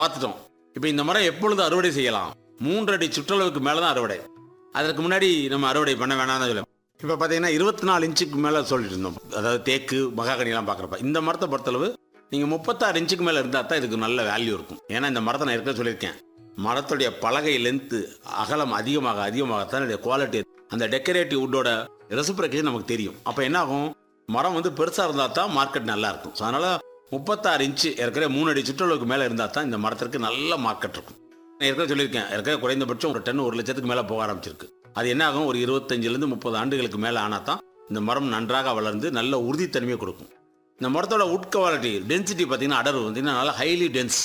பார்த்துட்டோம் இப்போ இந்த மரம் எப்பொழுது அறுவடை செய்யலாம் மூன்று அடி சுற்றளவுக்கு மேலே தான் அறுவடை அதற்கு முன்னாடி நம்ம அறுவடை பண்ண வேணாம்னு சொல்லுவோம் இப்போ பார்த்தீங்கன்னா இருபத்தி நாலு இன்ச்சுக்கு மேலே சொல்லிட்டு இருந்தோம் அதாவது தேக்கு மகாகனிலாம் பார்க்குறப்ப இந்த மரத்தை பொறுத்தளவு நீங்கள் முப்பத்தாறு இன்ச்சுக்கு மேலே இருந்தால் தான் இதுக்கு நல்ல வேல்யூ இருக்கும் ஏன்னா இந்த மரத்தை நான் ஏற்கனவே சொல்லியிருக்கேன் மரத்துடைய பலகை லென்த்து அகலம் அதிகமாக அதிகமாகத்தான் இதோடைய குவாலிட்டி அந்த டெக்கரேட்டிவ் வுட்டோட ரெசிப்ரேஷன் நமக்கு தெரியும் அப்போ என்ன ஆகும் மரம் வந்து பெருசாக இருந்தால் தான் மார்க்கெட் நல்லா இருக்கும் ஸோ அதனால் முப்பத்தாறு இன்ச்சு ஏற்கனவே மூணு அடி சுற்றளவுக்கு மேலே இருந்தால் தான் இந்த மரத்திற்கு நல்ல மார்க்கெட் இருக்கும் நான் ஏற்கனவே சொல்லியிருக்கேன் ஏற்கனவே குறைந்தபட்சம் ஒரு டன் ஒரு லட்சத்துக்கு மேலே போக ஆரம்பிச்சிருக்கு அது என்ன ஆகும் ஒரு இருபத்தஞ்சிலேருந்து முப்பது ஆண்டுகளுக்கு மேலே ஆனால் தான் இந்த மரம் நன்றாக வளர்ந்து நல்ல உறுதித்தன்மையை கொடுக்கும் இந்த மரத்தோட உட் குவாலிட்டி டென்சிட்டி பார்த்தீங்கன்னா அடர்வு பார்த்தீங்கன்னா நல்லா ஹைலி டென்ஸ்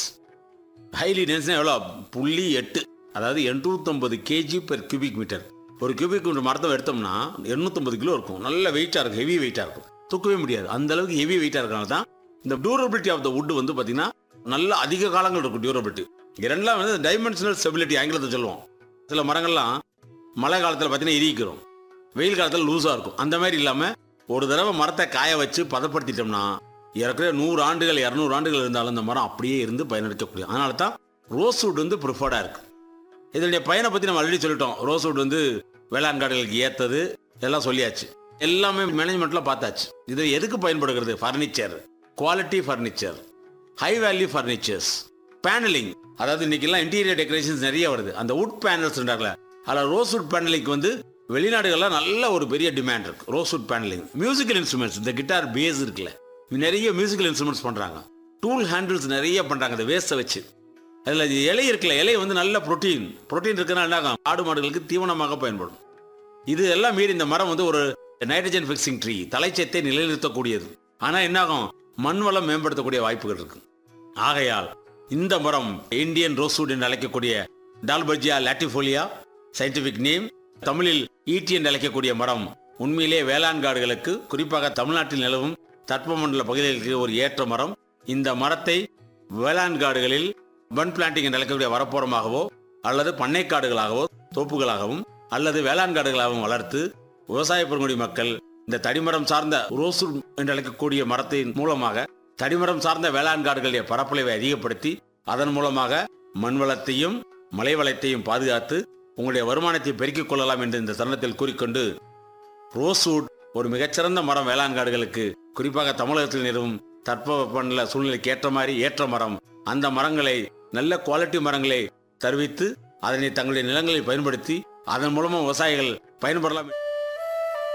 ஹைலி டென்ஸ்னா எவ்வளோ புள்ளி எட்டு அதாவது எண்ணூற்றம்பது கேஜி பெர் கியூபிக் மீட்டர் ஒரு கியூபிக் மீட்டர் மரத்தை எடுத்தோம்னா எண்ணூற்றம்பது கிலோ இருக்கும் நல்ல வெயிட்டாக இருக்கும் ஹெவி வெயிட்டாக இருக்கும் தூக்கவே முடியாது அந்த அளவுக்கு ஹெவி வெயிட்டாக இருக்கனால தான் இந்த டியூரபிலிட்டி ஆஃப் த wood வந்து பார்த்தீங்கன்னா நல்ல அதிக காலங்கள் இருக்கும் டியூரபிலிட்டி இரண்டாம் வந்து டைமென்ஷனல் ஸ்டெபிலிட்டி ஆங்கிலத்தை சொல்லுவோம் சில மரங்கள்லாம் மழை காலத்தில் பார்த்தீங்கன்னா இரிக்கிறோம் வெயில் காலத்தில் லூஸாக இருக்கும் அந்த மாதிரி இல்லாமல் ஒரு தடவை மரத்தை காய வச்சு பதப்படுத்திட்டோம்னா ஏற்கனவே நூறு ஆண்டுகள் இரநூறு ஆண்டுகள் இருந்தாலும் இந்த மரம் அப்படியே இருந்து பயனளிக்கக்கூடிய அதனால தான் ரோஸ் வுட் வந்து ப்ரிஃபர்டாக இருக்கு இதனுடைய பயனை பற்றி நம்ம ஆல்ரெடி சொல்லிட்டோம் ரோஸ் வுட் வந்து வேளாண் காடுகளுக்கு ஏற்றது எல்லாம் சொல்லியாச்சு எல்லாமே மேனேஜ்மெண்ட்டில் பார்த்தாச்சு இது எதுக்கு பயன்படுகிறது furniture quality furniture high value furnitures paneling அதாவது இன்னைக்கெல்லாம் இன்டீரியர் டெக்கரேஷன்ஸ் நிறைய வருது அந்த வுட் பேனல்ஸ் அதில் ரோஸ் வுட் பேனலிங்க்கு வந்து வெளிநாடுகளில் நல்ல ஒரு பெரிய டிமாண்ட் இருக்கு rose wood paneling musical instruments இந்த கிட்டார் பேஸ் இருக்குல்ல நிறைய மியூசிக்கல் இன்ஸ்ட்ருமெண்ட்ஸ் பண்ணுறாங்க டூல் ஹேண்டில்ஸ் நிறைய பண்ணுறாங்க இந்த வேஸ்ட்டை வச்சு அதில் இலை இருக்குல்ல இலை வந்து நல்ல புரோட்டீன் புரோட்டீன் இருக்கிறனால என்ன ஆகும்? ஆடு மாடுகளுக்கு தீவனமாக பயன்படும் இது எல்லாம் மீறி இந்த மரம் வந்து ஒரு நைட்ரஜன் ஃபிக்சிங் ட்ரீ தலைச்சத்தை நிலைநிறுத்தக்கூடியது ஆனால் என்னாகும் மண் வளம் மேம்படுத்தக்கூடிய வாய்ப்புகள் இருக்கு ஆகையால் இந்த மரம் இந்தியன் ரோஸ்வுட் என்று அழைக்கக்கூடிய டால்பர்ஜியா லாட்டிஃபோலியா சயின்டிபிக் நேம் தமிழில் ஈட்டி என்று அழைக்கக்கூடிய மரம் உண்மையிலே வேளாண் காடுகளுக்கு குறிப்பாக தமிழ்நாட்டில் நிலவும் தட்பமண்டல பகுதிகளுக்கு ஒரு ஏற்ற மரம் இந்த மரத்தை வேளாண் காடுகளில் பன் பிளான்டிங் என்று அழைக்கக்கூடிய வரப்போரமாகவோ அல்லது பண்ணைக்காடுகளாகவோ தோப்புகளாகவும் அல்லது வேளாண் காடுகளாகவும் வளர்த்து விவசாய பெருங்குடி மக்கள் இந்த தடிமரம் சார்ந்த ரோசு என்று அழைக்கக்கூடிய மரத்தின் மூலமாக தடிமரம் சார்ந்த வேளாண் காடுகளுடைய பரப்பளவை அதிகப்படுத்தி அதன் மூலமாக மண் வளத்தையும் மலை வளத்தையும் பாதுகாத்து உங்களுடைய வருமானத்தை பெருக்கிக் கொள்ளலாம் என்று இந்த தருணத்தில் கூறிக்கொண்டு ரோஸ்வுட் ஒரு மிகச்சிறந்த மரம் வேளாண் காடுகளுக்கு குறிப்பாக தமிழகத்தில் நிறுவும் தட்பவெப்பநில சூழ்நிலைக்கு ஏற்ற மாதிரி ஏற்ற மரம் அந்த மரங்களை நல்ல குவாலிட்டி மரங்களை தருவித்து அதனை தங்களுடைய நிலங்களில் பயன்படுத்தி அதன் மூலமாக விவசாயிகள் பயன்படலாம்